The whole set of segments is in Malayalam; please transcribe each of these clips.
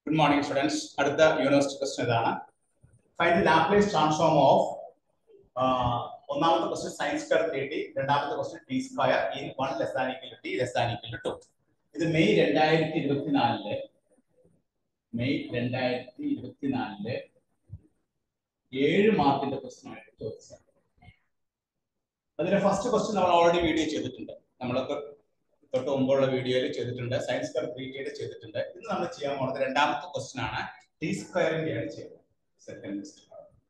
ഗുഡ് മോർണിംഗ് സ്റ്റുഡൻസ് അടുത്ത യൂണിവേഴ്സിറ്റി ക്വസ്റ്റൻ ഇതാണ് ഫൈൻഡ് ലാപ്ലേസ് ട്രാൻസ്ഫോം ഓഫ് ഒന്നാമത്തെ question sine square three t രണ്ടാമത്തെ question t square in one less than equal t less than equal to ഇത് മെയ് രണ്ടായിരത്തി ഇരുപത്തിനാലില് മെയ് രണ്ടായിരത്തി ഇരുപത്തിനാലില് ഏഴ് മാർക്കിന്റെ ക്വസ്റ്റൻ ആയിട്ട് ചോദിച്ചത് അതിലെ ഫസ്റ്റ് ക്വസ്റ്റൻ നമ്മൾ ഓൾറെഡി വീഡിയോ ചെയ്തിട്ടുണ്ട് നമ്മളൊക്കെ തൊട്ട് മുമ്പുള്ള വീഡിയോയിൽ ചെയ്തിട്ടുണ്ട് സയൻസ് സ്ക്വയർ ത്രീ ടിയുടെ ചെയ്തിട്ടുണ്ട് ഇന്ന് നമ്മൾ ചെയ്യാൻ പോകുന്നത് രണ്ടാമത്തെ ക്വസ്റ്റൻ ആണ് ടി സ്ക്വയറിന്റെ ആണ് ചെയ്യുന്നത് സെക്കൻഡ്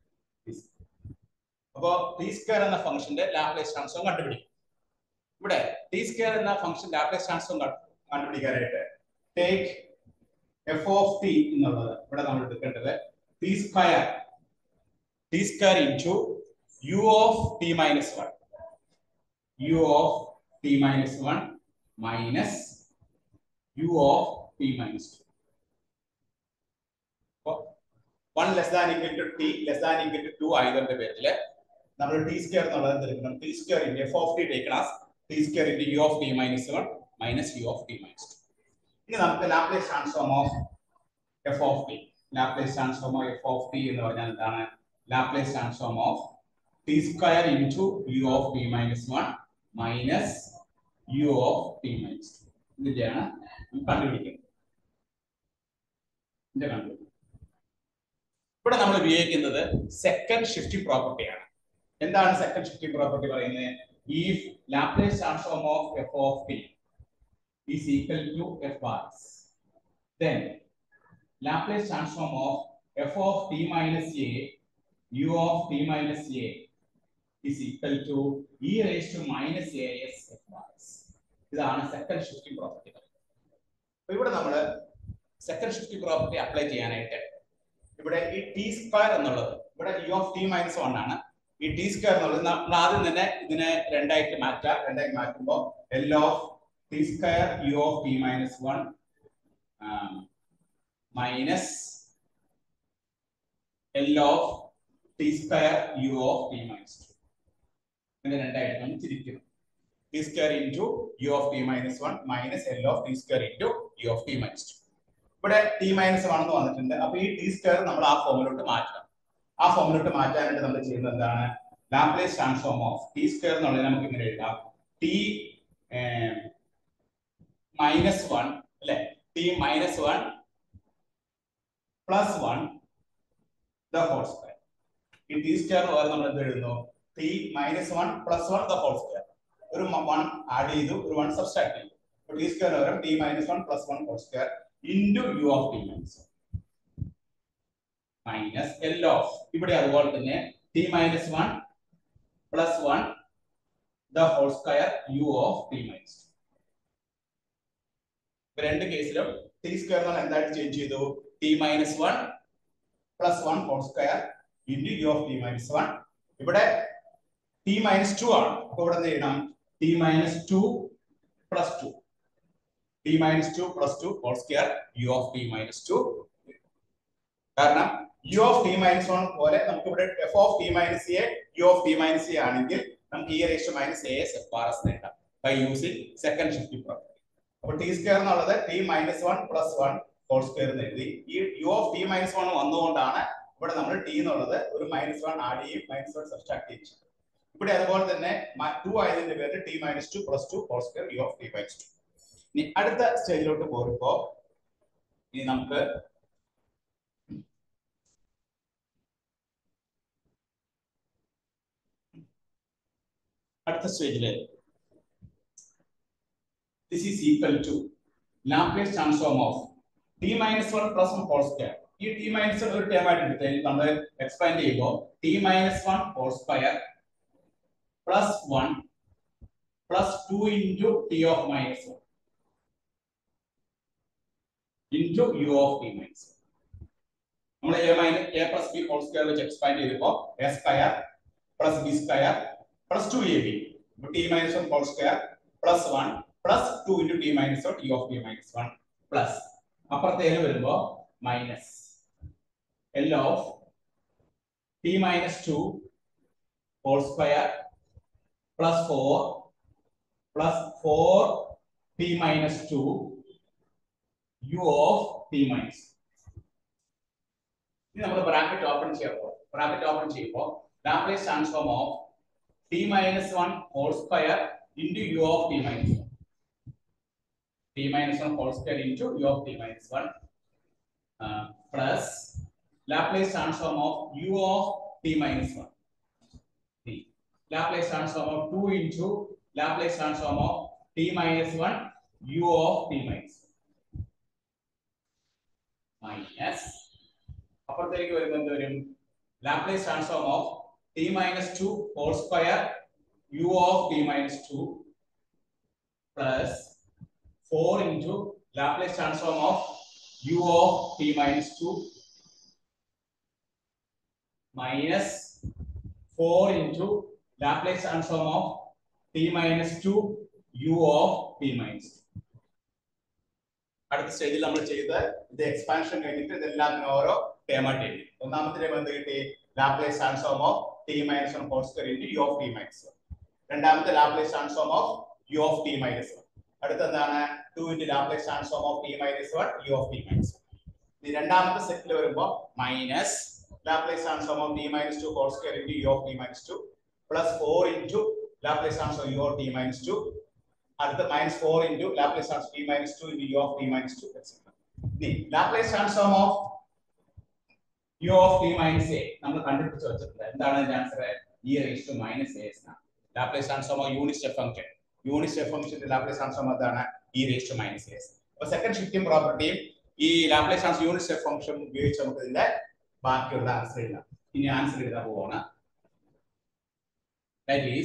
അപ്പോ ടി സ്ക്വയർ എന്ന ഫംഗ്ഷന്റെ ലാപ്ലേസ് ട്രാൻസ്ഫോം കണ്ടുപിടിക്കും ഇവിടെ ടി സ്ക്വയർ എന്ന ഫംഗ്ഷൻ ലാപ്ലേസ് ട്രാൻസ്ഫോം കണ്ടുപിടിക്കാനായിട്ട് ടേക്ക് എഫ് ഓഫ് ടി എന്നുള്ളത് ഇവിടെ നമ്മൾ എടുക്കേണ്ടത് t square t square into U of T minus one U of T minus one minus U of T minus two one less than equal to T less than equal to two ആയതിന്റെ പേരില് നമ്മൾ ടി സ്ക്വയർ എന്നുള്ളത് എന്തെടുക്കണം T square into f of t take plus t square into U of T minus one minus U of T minus two ഇനി നമുക്ക് Laplace transform of F of t Laplace transform of F of T എന്ന് പറഞ്ഞാൽ എന്താണ് Laplace transform of T square into U of T minus one minus U of T minus two ഇതിന്റെയാണ് കണ്ടുപിടിക്കുന്നത് ഇതിന്റെ കണ്ടുപിടിക്കുന്നത് ഇവിടെ നമ്മൾ ഉപയോഗിക്കുന്നത് സെക്കൻഡ് ഷിഫ്റ്റിംഗ് പ്രോപ്പർട്ടിയാണ് എന്താണ് സെക്കൻഡ് ഷിഫ്റ്റിംഗ് പ്രോപ്പർട്ടി പറയുന്നത് if Laplace transform of F of t is equal to f bars then Laplace transform of f of t minus a u of t minus a is equal to e raised to minus as f bars ഇതാണ് സെക്കൻഡ് ഷിഫ്റ്റിംഗ് പ്രോപ്പർട്ടി അപ്പൊ ഇവിടെ നമ്മൾ സെക്കൻഡ് ഷിഫ്റ്റിംഗ് പ്രോപ്പർട്ടി അപ്ലൈ ചെയ്യാനായിട്ട് ഇവിടെ ഈ ടി സ്ക്വയർ എന്നുള്ളത് ഇവിടെ u of T minus one ആണ് ഈ ടി സ്ക്വയർ എന്നുള്ളത് നമ്മൾ ആദ്യം തന്നെ ഇതിനെ രണ്ടായിട്ട് മാറ്റാം രണ്ടായിട്ട് മാറ്റുമ്പോൾ L of T square U of T minus one minus L of T square U of T minus two ഇങ്ങനെ രണ്ടായിട്ട് നമ്മൾ തിരിക്കുന്നു t square into U of T minus one minus L of T square into U of T minus two ഇവിടെ ടി മൈനസ് വൺ എന്ന് വന്നിട്ടുണ്ട് അപ്പൊ ഈ ടി സ്ക്വയർ നമ്മൾ ആ ഫോമിലോട്ട് മാറ്റണം ആ ഫോമിലോട്ട് മാറ്റാനായിട്ട് നമ്മൾ ചെയ്യുന്നത് എന്താണ് Laplace transform of T square എന്നുള്ളത് നമുക്ക് ഇങ്ങനെ എഴുതാം ടി മൈനസ് വൺ അല്ലെ t minus one plus one the whole square ഈ ടി സ്ക്വയർ പകരം നമ്മൾ എന്ത് എഴുതുന്നു t minus one plus one the whole square ഒരു വൺ ആഡ് ചെയ്തു ഒരു വൺ സബ്സ്ട്രാക്ട് ചെയ്തു ടി സ്ക്വയർ പകരം t minus one plus one whole square into U of T minus minus L of ഇവിടെ അതുപോലെ തന്നെ T minus one plus one the whole square U of T minus രണ്ട് കേസിലും ടി സ്ക്വയർ എന്നാൽ എന്തായിട്ട് ചേഞ്ച് ചെയ്തു t minus one plus one whole square into U of T minus one ഇവിടെ ടി മൈനസ് ടു ആണ് അപ്പൊ ഇവിടെ എന്ത് ചെയ്യണം t minus two plus two T minus two plus two whole square U of T minus two കാരണം u of T minus one പോലെ നമുക്ക് ഇവിടെ F of T minus A U of T minus a ആണെങ്കിൽ നമുക്ക് e raised minus A S F R s നേടാം by using second shifting property അപ്പൊ ടി സ്ക്വയർ എന്നുള്ളത് t minus one plus one whole square എന്ന് എഴുതി ഈ u of T minus one വന്നുകൊണ്ടാണ് ഇവിടെ നമ്മൾ ടി എന്നുള്ളത് ഒരു മൈനസ് വൺ ആഡ് ചെയ്യും മൈനസ് വൺ സബ്സ്ട്രാക്ട് ചെയ്യും ഇവിടെ അതുപോലെ തന്നെ ടു ആയതിന്റെ പേര് t minus two plus two whole square U of T minus two ഇനി അടുത്ത സ്റ്റേജിലോട്ട് പോകുമ്പോ ഇനി നമുക്ക് അടുത്ത സ്റ്റേജില് this is equal to Laplace transform of t minus 1 plus 1 whole square. ഈ ടി മൈനസ് ഒരു ടേം ആയിട്ട് എടുത്ത് നമ്മൾ എക്സ്പാൻഡ് ചെയ്യുമ്പോൾ t minus one whole square plus one plus two into t of minus one into U of T minus നമ്മൾ a minus A plus B whole square വെച്ച് എക്സ്പാൻഡ് ചെയ്തപ്പോൾ a square plus B square plus two A b t minus one whole square plus one plus two into T minus one t of T minus one plus അപ്പുറത്തേന് വരുമ്പോ minus L of T minus two whole square plus four plus four T minus two u of T minus ഇനി നമ്മൾ ബ്രാക്കറ്റ് ഓപ്പൺ ചെയ്യുമ്പോൾ ബ്രാക്കറ്റ് ഓപ്പൺ ചെയ്യുമ്പോൾ Laplace transform of T minus one whole square into U of T minus one T minus one whole square into U of T minus one plus Laplace transform of U of T minus one Laplace transform of 2 into Laplace transform of t minus 1 u of t minus 1 minus അപ്പുറത്തേക്ക് വരുമ്പോൾ എന്ത് വരും Laplace transform of T minus two whole square U of T minus two plus four into Laplace transform of U of T minus two minus four into Laplace transform of t minus 2 u of t minus 2. അടുത്ത സ്റ്റേജിൽ നമ്മൾ ചെയ്ത് ഇത് എക്സ്പാൻഷൻ കഴിഞ്ഞിട്ട് ഇതെല്ലാം ഓരോ ടേമായിട്ട് എഴുതി ഒന്നാമത്തെ ടേം എന്ത് കിട്ടി Laplace transform of T minus one whole square into U of T minus one രണ്ടാമത്തെ Laplace transform of U of T minus one അടുത്ത എന്താണ് two into Laplace transform of T minus one U of T minus one ഈ രണ്ടാമത്തെ സെറ്റിൽ വരുമ്പോൾ minus Laplace transform of T minus two whole square into U of T minus two plus 4 into Laplace transform u of t minus 2 അടുത്ത minus 4 into Laplace transform t minus 2 into u of t minus 2 etc. ഇനി Laplace transform of u of t minus a നമ്മൾ കണ്ടുപിടിച്ച് വെച്ചിട്ടുണ്ട് എന്താണ് ഇതിന്റെ answer e raised to minus a എന്നാണ് Laplace transform of unit step function unit step function Laplace transform എന്താണ് e raised to minus a അപ്പോൾ സെക്കൻഡ് ഷിഫ്റ്റിംഗ് പ്രോപ്പർട്ടിയും ഈ Laplace transform unit step function ഉപയോഗിച്ച് നമുക്ക് ഇതിന്റെ ബാക്കിയുള്ള ആൻസർ എഴുതാം ഇനി ആൻസർ എഴുതാൻ പോവാണ് that is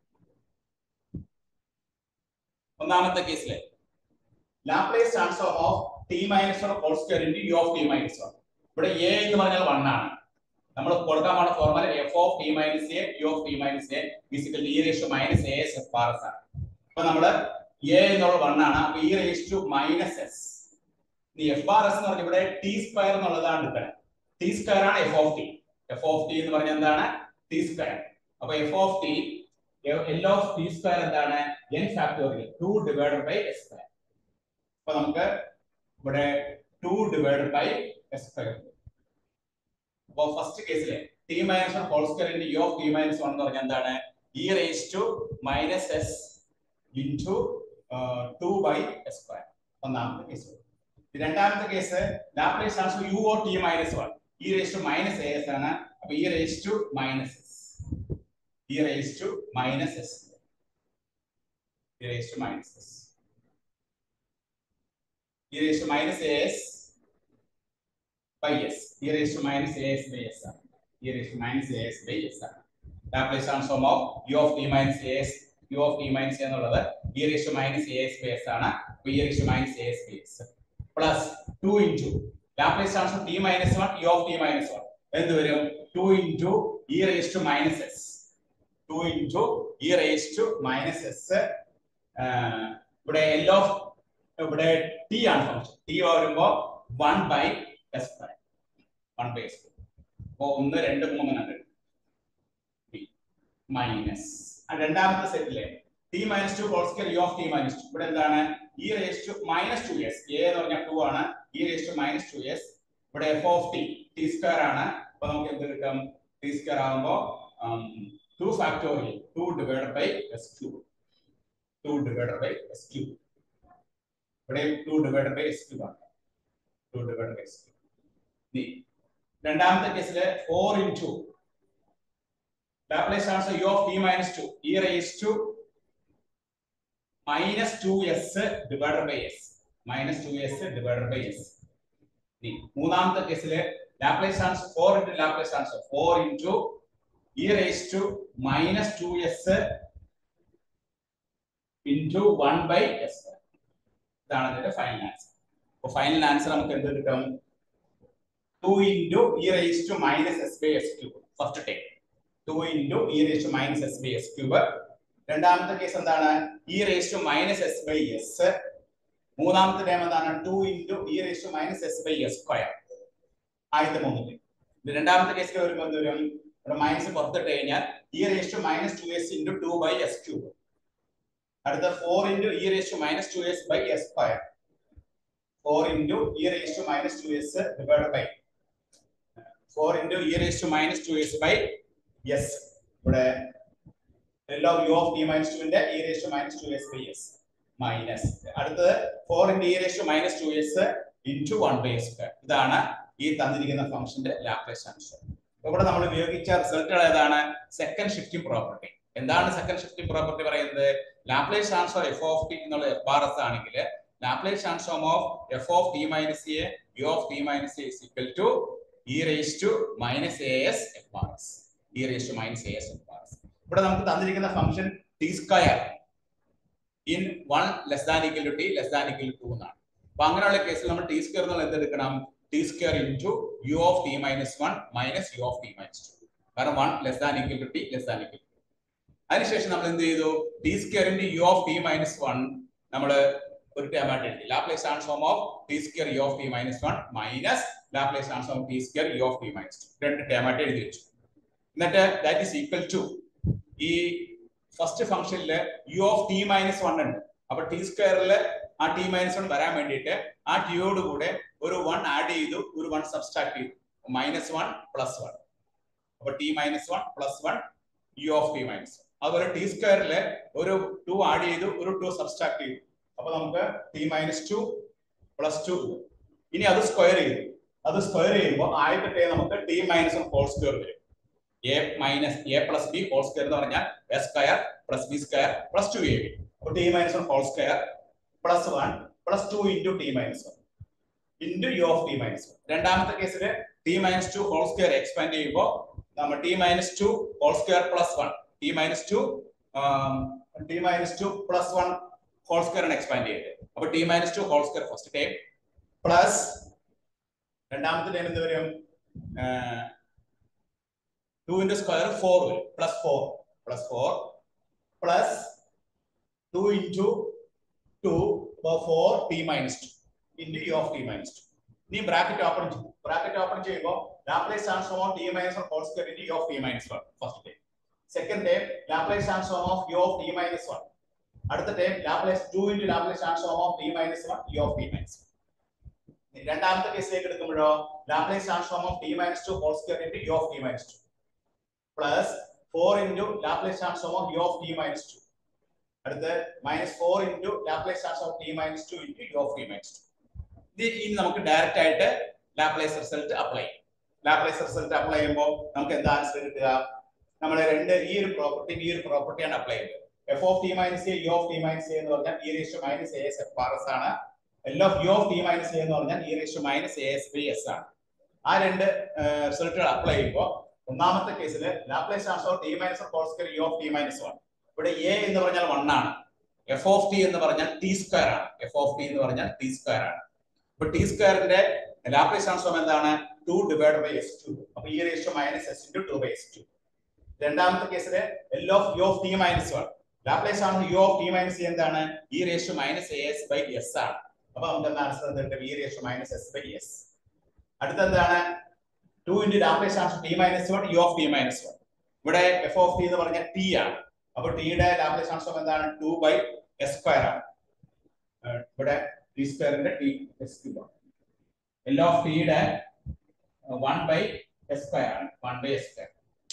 ഒന്നാമത്തെ കേസിലെ Laplace transform of T minus one whole square into U of T minus one ഇവിടെ എ എന്ന് പറഞ്ഞാൽ വൺ ആണ് നമ്മൾ കൊടുക്കാൻ പോണ formula f of T minus A U of T minus a physical e raised minus A S F R S ആണ് അപ്പൊ നമ്മള് എ എന്നുള്ള വൺ ആണ് അപ്പൊ e raise to minus s F R s എന്ന് പറഞ്ഞ ഇവിടെ ടി സ്ക്വയർ എന്നുള്ളതാണ് എടുക്കണം ടി സ്ക്വയർ ആണ് F of T F of T എന്ന് പറഞ്ഞാൽ എന്താണ് ടി സ്ക്വയർ അപ്പൊ F of T L of T square എന്താണ് N factorial two divided by S square അപ്പൊ നമുക്ക് ഇവിടെ two divided by S square അപ്പൊ ഫസ്റ്റ് കേസിലെ T minus one whole square into U of T minus one എന്ന് പറഞ്ഞാൽ എന്താണ് e raise to minus S into two by S square ഒന്നാമത്തെ കേസ് രണ്ടാമത്തെ case Laplace transfer U of T minus one e raise to minus A S ആണ് അപ്പൊ e raise to minus S e raised to minus s e raised to minus s e raised to minus as by s e raised to minus as by s e raised to minus as by s Laplace transform of u of t minus as u of t minus എന്നുള്ളത് e raised to minus as by s ആണ് അപ്പോൾ e raised to minus as by s plus 2 into Laplace transform t minus 1 u of t minus 1 എന്ത് വരും 2 into e raised to minus s 2 into e raised to minus s ഇവിടെ എൽ ഓഫ് ഇവിടെ ടി ആണ് ഫംഗ്ഷൻ ടി വരുമ്പോ one by S square one by S അപ്പോ ഒന്ന് രണ്ട് മൂന്ന് മൈനസ് രണ്ടാമത്തെ സെറ്റിലെ T minus two whole square U of T minus two ഇവിടെ എന്താണ് e raise to minus two S A എന്ന് പറഞ്ഞാൽ ടു ആണ് e raise to minus two S ഇവിടെ F of T T square ആണ് അപ്പൊ നമുക്ക് എന്ത് കിട്ടും ടി സ്ക്വയർ ആകുമ്പോ two factorial two divide by S cube two divide by S cube ഇവിടെ two divide by S cube ആണ് two divide by S cube രണ്ടാമത്തെ കേസില് four into Laplace transfer U of T minus two e raise to minus two S divide by S minus two S divide by S മൂന്നാമത്തെ കേസില് Laplace transfer four into Laplace transfer four into e raise to minus two S into one by S ഇതാണ് ഇതിന്റെ ഫൈനൽ ആൻസർ അപ്പൊ ഫൈനൽ ആൻസർ നമുക്ക് എന്ത് കിട്ടും two into e raise to minus S by S cube first time two into e raise to minus S by S cube രണ്ടാമത്തെ കേസ് എന്താണ് e raise to minus S by S മൂന്നാമത്തെ ടൈം എന്താണ് two into e raise to minus S by S square ആദ്യത്തെ മൂന്നില് ഇത് രണ്ടാമത്തെ കേസിൽ വരുമ്പോൾ എന്ത് വരും ഇവിടെ മൈനസ് പുറത്തിട്ട് കഴിഞ്ഞാൽ e raise to minus two S into two by S cube അടുത്ത four into e raise to minus two S by S square four into e raise to minus two S divide by four into e raise to minus two S by S ഇവിടെ log u of t minus 2 ന്റെ e raised to minus 2s by s minus അടുത്തത് four into e raise to minus two S into one by S square ഇതാണ് ഈ തന്നിരിക്കുന്ന ഫംഗ്ഷന്റെ ലാപ്ലേസ് ട്രാൻസ്ഫോം ഇവിടെ നമ്മൾ ഉപയോഗിച്ച റിസൾട്ടുകൾ ഏതാണ് സെക്കൻഡ് ഷിഫ്റ്റിംഗ് പ്രോപ്പർട്ടി എന്താണ് സെക്കൻഡ് ഷിഫ്റ്റിംഗ് പ്രോപ്പർട്ടി പറയുന്നത് Laplace transform F of T എന്നുള്ള എഫ് ആർ എസ് ആണെങ്കിൽ Laplace transform of F of T minus A U of T minus A equal to e raise to minus A S F R S e raise to minus A S F R S ഇവിടെ നമുക്ക് തന്നിരിക്കുന്ന function T square in one less than equal to T less than equal to എന്നാണ് അപ്പൊ അങ്ങനെയുള്ള കേസിൽ നമ്മൾ ടി സ്ക്വയർ എന്നുള്ള എന്തെടുക്കണം T square into U of T minus one minus U of T minus two കാരണം one less than equal to T less than equal to അതിനുശേഷം നമ്മൾ എന്ത് ചെയ്തു T square into U of T minus one നമ്മൾ ഒരു ടേമായിട്ട് എഴുതി Laplace transform of T square U of T minus one minus Laplace transform T square U of T minus two രണ്ട് ടേമായിട്ട് എഴുതി വെച്ചു എന്നിട്ട് ദാറ്റ് ഈസ് ഈക്വൽ ടു ഈ ഫസ്റ്റ് ഫംഗ്ഷനിൽ U of T minus one ഉണ്ട് അപ്പൊ ടി സ്ക്വയറിൽ ആ ടി മൈനസ് വൺ വരാൻ വേണ്ടിയിട്ട് ആ ടിയോട് കൂടെ ഒരു വൺ ആഡ് ചെയ്തു ഒരു വൺ സബ്സ്ട്രാക്ട് ചെയ്തു മൈനസ് വൺ പ്ലസ് വൺ അപ്പൊ T minus one plus one U of T minus one അതുപോലെ ടി സ്ക്വയറിൽ ഒരു ടു ആഡ് ചെയ്തു ഒരു ടു സബ്സ്ട്രാക്ട് ചെയ്തു അപ്പൊ നമുക്ക് T minus two plus two ഇനി അത് സ്ക്വയർ ചെയ്തു അത് സ്ക്വയർ ചെയ്യുമ്പോൾ ആദ്യത്തെ ടേ നമുക്ക് T minus one whole square വരും A minus A plus B whole square എന്ന് പറഞ്ഞാൽ A square plus B square plus two A B അപ്പോൾ T minus one whole square plus one plus two into T minus one into U of T minus one രണ്ടാമത്തെ കേസിൽ T minus two whole square expand ചെയ്യുമ്പോൾ നമ്മൾ T minus two whole square plus one T minus two T minus two plus one whole square ആണ് എക്സ്പാൻഡ് ചെയ്തത് അപ്പൊ T minus two whole square first time plus രണ്ടാമത്തെ ടൈം എന്ത് വരും ടു ഇൻറ്റു സ്ക്വയർ ഫോർ വരും plus four plus four plus two into two four T minus two into U of T minus two ഇനി ബ്രാക്കറ്റ് ഓപ്പൺ ചെയ്യും ബ്രാക്കറ്റ് ഓപ്പൺ ചെയ്യുമ്പോൾ Laplace transform of T minus one whole square into U of T minus one first time second time Laplace transform of U of T minus one അടുത്ത time Laplace two into Laplace transform of T minus one U of T minus one രണ്ടാമത്തെ കേസിലേക്ക് എടുക്കുമ്പോഴോ Laplace transform of T minus two whole square into U of T minus two plus four into Laplace transform of U of T minus two അടുത്ത് minus four into Laplace transform of T minus two into U of T minus two ഇത് ഇനി നമുക്ക് ഡയറക്റ്റ് ആയിട്ട് ലാപ്ലേസ് റിസൾട്ട് അപ്ലൈ ചെയ്യും ലാപ്ലേസ് റിസൾട്ട് അപ്ലൈ ചെയ്യുമ്പോൾ നമുക്ക് എന്താ ആൻസർ കിട്ടുക നമ്മൾ രണ്ട് ഈ ഒരു പ്രോപ്പർട്ടി ഈ ഒരു പ്രോപ്പർട്ടിയാണ് അപ്ലൈ ചെയ്തത് F of T minus A U of T minus A എന്ന് പറഞ്ഞാൽ e ratio minus A S F R S ആണ് L of U of T minus A എന്ന് പറഞ്ഞാൽ e ratio minus A S B S ആണ് ആ രണ്ട് റിസൾട്ടുകൾ അപ്ലൈ ചെയ്യുമ്പോൾ ഒന്നാമത്തെ കേസിൽ Laplace transform T minus whole square U of T minus one ഇവിടെ എ എന്ന് പറഞ്ഞാൽ വൺ ആണ് എഫ് ഓഫ് ടി എന്ന് പറഞ്ഞാൽ ടി സ്ക്വയർ ആണ് എഫ് ഓഫ് ടി എന്ന് പറഞ്ഞാൽ ടി സ്ക്വയർ ആണ് ഇപ്പൊ ടി സ്ക്വയറിന്റെ ലാപ്ലേസ് ട്രാൻസ്ഫോം എന്താണ് two divide by S two അപ്പൊ e ratio minus S into two by S two രണ്ടാമത്തെ കേസില് L of U of T minus one Laplace ആണ് യു ഓഫ് ടി മൈനസ് എന്താണ് e ratio minus A S by S ആണ് അപ്പൊ നമുക്ക് എന്താ ആൻസർ കിട്ടും e ratio minus S by S അടുത്ത എന്താണ് two into Laplace transform T minus one U of T minus one ഇവിടെ എഫ് ഓഫ് ടി എന്ന് പറഞ്ഞാൽ ടി ആണ് അപ്പൊ ടിയുടെ ലാപ്ലേസ് ട്രാൻസ്ഫോം എന്താണ് ടു ബൈ എസ് സ്ക്വയർ ആണ് ഇവിടെ ടി സ്ക്വയറിന്റെ ടി എസ് ക്യൂബ് ആണ് എൽ ഓഫ് ടിയുടെ വൺ ബൈ എസ് സ്ക്വയർ ആണ് വൺ ബൈ എസ് സ്ക്വയർ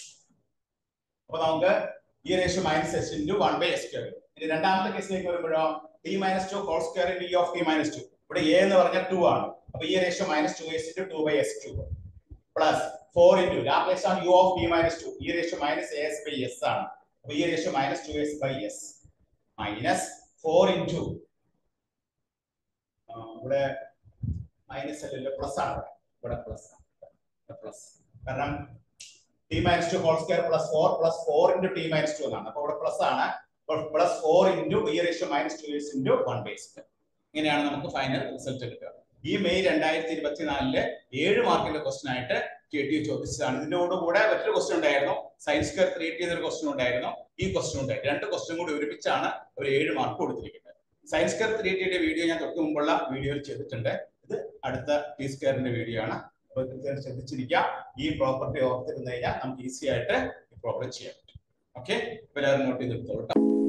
അപ്പൊ നമുക്ക് e ratio minus S into one by S square ഇനി രണ്ടാമത്തെ കേസിലേക്ക് വരുമ്പോഴോ T minus two whole square into E of T minus two ഇവിടെ എ എന്ന് പറഞ്ഞാൽ ടു ആണ് അപ്പൊ e ratio minus two S into two by S cube plus four into Laplace ആണ് U of T minus two e ratio minus A S by S ആണ് അപ്പൊ e ratio minus two S by S minus four into ഇവിടെ മൈനസ് അല്ലല്ലോ പ്ലസ് ആണ് ഇവിടെ പ്ലസ് പ്ലസ് കാരണം T minus two whole square plus four plus four into T minus two എന്നാണ് അപ്പൊ ഇവിടെ പ്ലസ് ആണ് plus four into e ratio minus two S into one by S ഇങ്ങനെയാണ് നമുക്ക് ഫൈനൽ റിസൾട്ട് കിട്ടുക ഈ മെയ് രണ്ടായിരത്തി ഇരുപത്തിനാലില് ഏഴ് മാർക്കിന്റെ ക്വസ്റ്റൻ ആയിട്ട് കെ ടി ചോദിച്ചതാണ് ഇതിന്റെ കൂടെ കൂടെ മറ്റൊരു ക്വസ്റ്റൻ ഉണ്ടായിരുന്നു സയൻസ് കെയർ ക്രിയേറ്റ് ചെയ്തൊരു ക്വസ്റ്റൻ ഉണ്ടായിരുന്നു ഈ ക്വസ്റ്റൻ ഉണ്ടായിരുന്നു രണ്ട് ക്വസ്റ്റൻ കൂടി ഒരുമിച്ചാണ് ഒരു ഏഴ് മാർക്ക് കൊടുത്തിരിക്കുന്നത് സയൻസ് കെയർ ക്രിയേറ്റ് ചെയ്ത വീഡിയോ ഞാൻ തൊട്ട് മുമ്പുള്ള വീഡിയോയിൽ ചെയ്തിട്ടുണ്ട് ഇത് അടുത്ത ടി സ്കെയറിന്റെ വീഡിയോ ആണ് അപ്പോൾ തീർച്ചയായും ശ്രദ്ധിച്ചിരിക്കുക ഈ പ്രോപ്പർട്ടി ഓർത്തിരുന്നു കഴിഞ്ഞാൽ നമുക്ക് ഈസി ആയിട്ട് ഈ പ്രോബ്ലം ചെയ്യാൻ പറ്റും ഓക്കെ എല്ലാവരും നോട്ട് ചെയ്തെടുത്തോളൂ